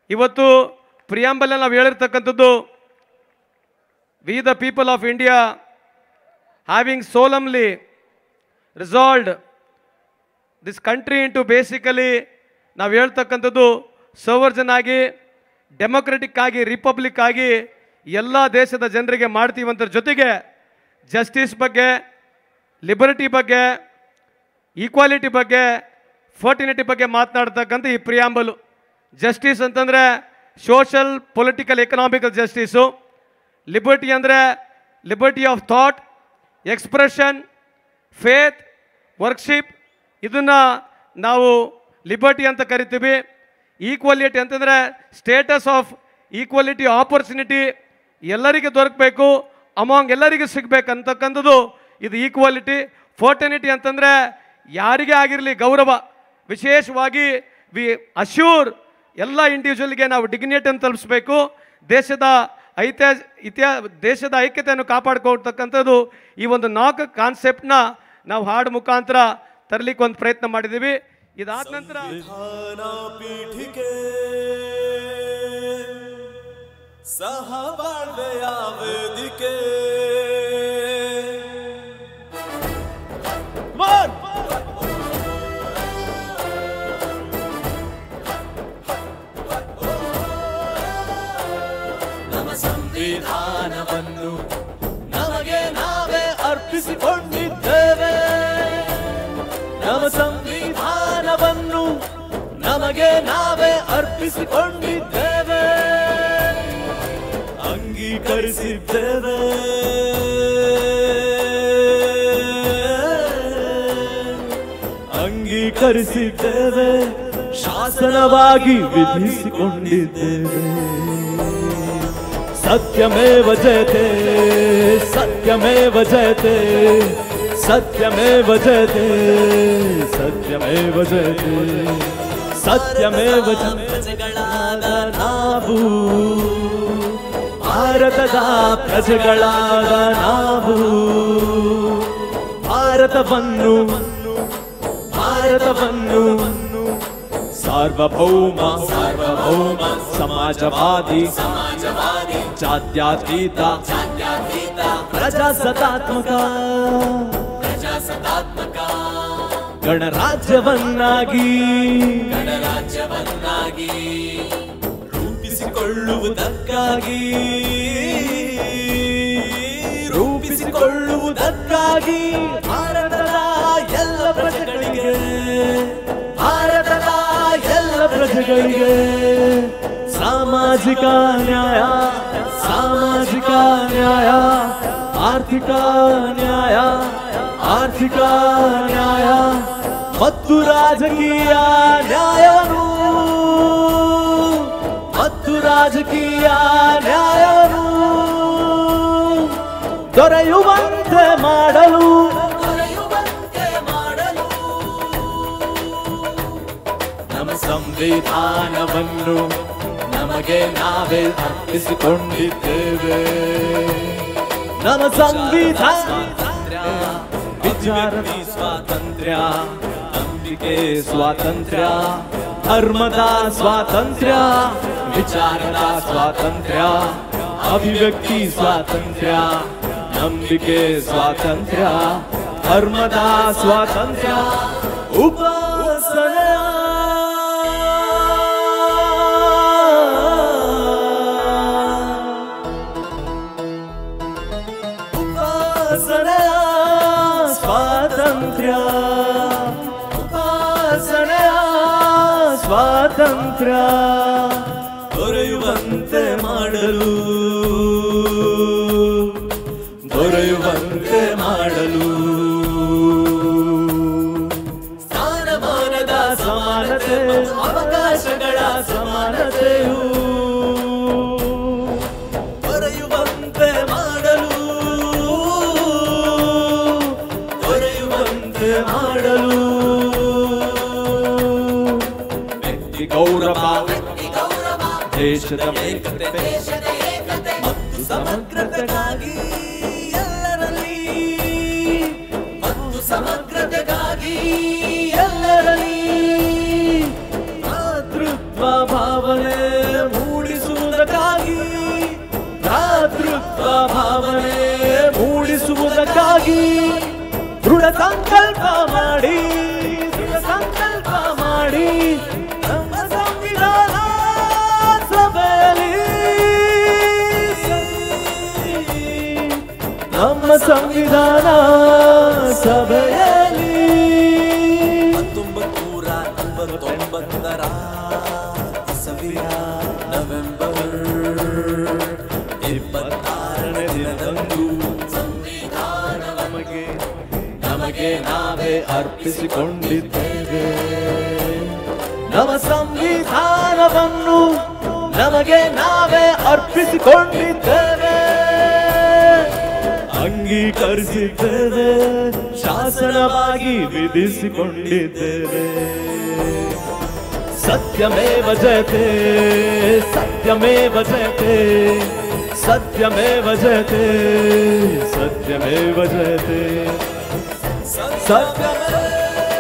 ಇವತ್ತು ಪ್ರಿಯಾಂಬಲ್ ನಾವು ಹೇಳಿರ್ತಕ್ಕಂಥದ್ದು we the people of India having solemnly resolved this country into basically ನಾವು ಹೇಳ್ತಕ್ಕಂಥದ್ದು ಸವರ್ಜನ್ ಆಗಿ ಡೆಮೊಕ್ರೆಟಿಕ್ ಆಗಿ ರಿಪಬ್ಲಿಕ್ ಆಗಿ ಎಲ್ಲ ದೇಶದ ಜನರಿಗೆ ಮಾಡ್ತೀವಂದ್ರ ಜೊತೆಗೆ ಜಸ್ಟಿಸ್ ಬಗ್ಗೆ ಲಿಬರ್ಟಿ ಬಗ್ಗೆ ಈಕ್ವಾಲಿಟಿ ಬಗ್ಗೆ ಫರ್ಟಿನಿಟಿ ಬಗ್ಗೆ ಮಾತನಾಡ್ತಕ್ಕಂಥ ಈ ಪ್ರಿಯಾಂಬಲು ಜಸ್ಟಿಸ್ ಅಂತಂದರೆ social political economical justice liberty ಅಂದರೆ liberty of thought expression faith worship ಇದನ್ನು ನಾವು ಲಿಬರ್ಟಿ ಅಂತ ಕರಿತೀವಿ ಈಕ್ವಾಲಿಟಿ ಅಂತಂದರೆ ಸ್ಟೇಟಸ್ ಆಫ್ ಈಕ್ವಾಲಿಟಿ ಆಪರ್ಚುನಿಟಿ ಎಲ್ಲರಿಗೆ ದೊರಕಬೇಕು ಅಮಾಂಗ್ ಎಲ್ಲರಿಗೂ ಸಿಗಬೇಕಂತಕ್ಕಂಥದ್ದು ಇದು ಈಕ್ವಾಲಿಟಿ ಫೋರ್ಟನಿಟಿ ಅಂತಂದರೆ ಯಾರಿಗೇ ಆಗಿರಲಿ ಗೌರವ ವಿಶೇಷವಾಗಿ ವಿ ಅಶ್ಯೂರ್ ಎಲ್ಲ ಇಂಡಿವಿಜುವಲ್ಗೆ ನಾವು ಡಿಗ್ನಿಟಿಯನ್ನು ತಲುಪಿಸ್ಬೇಕು ದೇಶದ ಐತಿಹಾಸ ಇತಿಹಾ ದೇಶದ ಐಕ್ಯತೆಯನ್ನು ಕಾಪಾಡ್ಕೊಳ್ತಕ್ಕಂಥದ್ದು ಈ ಒಂದು ನಾಲ್ಕು ಕಾನ್ಸೆಪ್ಟ್ನ ನಾವು ಹಾಡು ಮುಖಾಂತರ ತರಲಿಕ್ಕೆ ಒಂದು ಪ್ರಯತ್ನ ಮಾಡಿದ್ದೀವಿ ಇದಾದ ನಂತರ ವಿಧಾನ ಪೀಠಿಕೆ ಸಹಬಾಳ್ವೆಯ ವೇದಿಕೆ One. ನಮ್ಮ ಸಂವಿಧಾನವನ್ನು ನಮಗೆ ನಾವೇ ಅರ್ಪಿಸಿಕೊಂಡಿದ್ದೇವೆ ನಮ್ಮ ಸಂವಿಧಾನವನ್ನು ನಮಗೆ ನಾವೇ ಅರ್ಪಿಸಿಕೊಂಡಿದ್ದೇವೆ ಅಂಗೀಕರಿಸಿದ್ದೇವೆ ಅಂಗೀಕರಿಸಿದ್ದೇವೆ ಶಾಸನವಾಗಿ ವಿಧಿಸಿಕೊಂಡಿದ್ದೇವೆ ಸತ್ಯಮೇವ ಜಯತೆ ಸತ್ಯಮೇವ ಜಯತೆ ಸತ್ಯಮೇವ ಜಯತೆ ಸತ್ಯಮೇವ ಜಯತೆ ಸತ್ಯಮೇವ ಜಯತೆ. ಪ್ರಜೆಗಳಾದ ನಾವು ಭಾರತದ ಪ್ರಜೆಗಳಾದ ನಾವು ಭಾರತವನ್ನು ಭಾರತವನ್ನು ಸಾರ್ವಭೌಮ ಸಾರ್ವಭೌಮ ಸಮಾಜವಾದಿ ಸಮಾಜವಾದಿ ಜಾತ್ಯತೀತ ಜಾತ್ಯತೀತ ಪ್ರಜಾಸತ್ತಾತ್ಮಕ ಪ್ರಜಾಸತ್ತಾತ್ಮಕ ಗಣರಾಜ್ಯವನ್ನಾಗಿ ಗಣರಾಜ್ಯವನ್ನಾಗಿ ರೂಪಿಸಿಕೊಳ್ಳುವುದಕ್ಕಾಗಿ ರೂಪಿಸಿಕೊಳ್ಳುವುದಕ್ಕಾಗಿ ಭಾರತದ ಎಲ್ಲ ಪ್ರಜೆಗಳಿಗೆ ಭಾರತದ ಎಲ್ಲ ಪ್ರಜೆಗಳಿಗೆ ಸಾಮಾಜಿಕ ನ್ಯಾಯ ಸಾಮಾಜಿಕ ನ್ಯಾಯ ಆರ್ಥಿಕ ನ್ಯಾಯ ಆರ್ಥಿಕ ನ್ಯಾಯ ಮತ್ತು ರಾಜಕೀಯ ನ್ಯಾಯವನ್ನು ಮತ್ತು ರಾಜಕೀಯ ನ್ಯಾಯವನ್ನು ದೊರೆಯುವಂತೆ ಮಾಡಲು ನಮ್ಮ ಸಂವಿಧಾನವನ್ನು ನಮಗೆ ನಾವೇ ಅರ್ಪಿಸಿಕೊಂಡಿದ್ದೇವೆ ನಮ್ಮ ಸಂವಿಧಾನ ವಿಚಾರ ಸ್ವಾತಂತ್ರ್ಯ ನಂಬಿಕೆ ಸ್ವಾತಂತ್ರ್ಯ ಧರ್ಮದ ಸ್ವಾತಂತ್ರ್ಯ ವಿಚಾರದ ಸ್ವಾತಂತ್ರ್ಯ ಅಭಿವ್ಯಕ್ತಿ ಸ್ವಾತಂತ್ರ್ಯ ನಂಬಿಕೆ ಸ್ವಾತಂತ್ರ್ಯ ಧರ್ಮದ ಸ್ವಾತಂತ್ರ್ಯ ಉಪಾಸನೆ ಉಪಾಸನೆಯ ಸ್ವಾತಂತ್ರ್ಯ ಉಪಾಸನೆಯ ಸ್ವಾತಂತ್ರ್ಯ ದೊರೆಯುವಂತೆ ಮಾಡಲು ದೊರೆಯುವಂತೆ ಮಾಡಲು ಸ್ಥಾನಮಾನದ ಸಮಾನತೆ ಅವಕಾಶಗಳ ಸಮಾನತೆಯು ದೊರೆಯುವಂತೆ ಮಾಡಲು ದೊರೆಯುವಂತೆ ಮಾಡಲು ವ್ಯಕ್ತಿ ಗೌರವ ದೇಶದ ಏಕತೆ ಮತ್ತು ಸಮಗ್ರತೆಗಾಗಿ ಎಲ್ಲರಲ್ಲಿ ಮತ್ತು ಸಮಗ್ರತೆಗಾಗಿ ಎಲ್ಲರಲ್ಲಿ ಮಾತೃತ್ವ ಭಾವನೆ ಶಾಸನವಾಗಿ ದೃಢ ಸಂಕಲ್ಪ ಮಾಡಿ ದೃಢ ಸಂಕಲ್ಪ ಮಾಡಿ ನಮ್ಮ ಸಂವಿಧಾನ ಸಭೆಯಲ್ಲಿ ನಮ್ಮ ಸಂವಿಧಾನ ಸಭೆಯಲ್ಲಿ ಹತ್ತೊಂಬತ್ತು ನೂರ ನಲವತ್ತೊಂಬತ್ತರ ಇಸವಿಯ ನವೆಂಬರ್ ಇಪ್ಪತ್ತಾರನೇ ದಿನದಂದು ನಮಗೆ ನಮಗೆ ನಾವೇ ಅರ್ಪಿಸಿಕೊಂಡಿದ್ದೇವೆ ನಮ್ಮ ಸಂವಿಧಾನವನ್ನು ನಮಗೆ ನಾವೇ ಅರ್ಪಿಸಿಕೊಂಡಿದ್ದೇವೆ ಅಂಗೀಕರಿಸಿದ್ದೇವೆ ಶಾಸನವಾಗಿ ವಿಧಿಸಿಕೊಂಡಿದ್ದೇವೆ ಸತ್ಯಮೇವ ಜಯತೆ ಸತ್ಯಮೇವ ಜಯತೆ ಸತ್ಯಮೇವ ಜಯತೆ ಸತ್ಯಮೇವ ಜಯತೆ ಸತ್ಯಮೇವ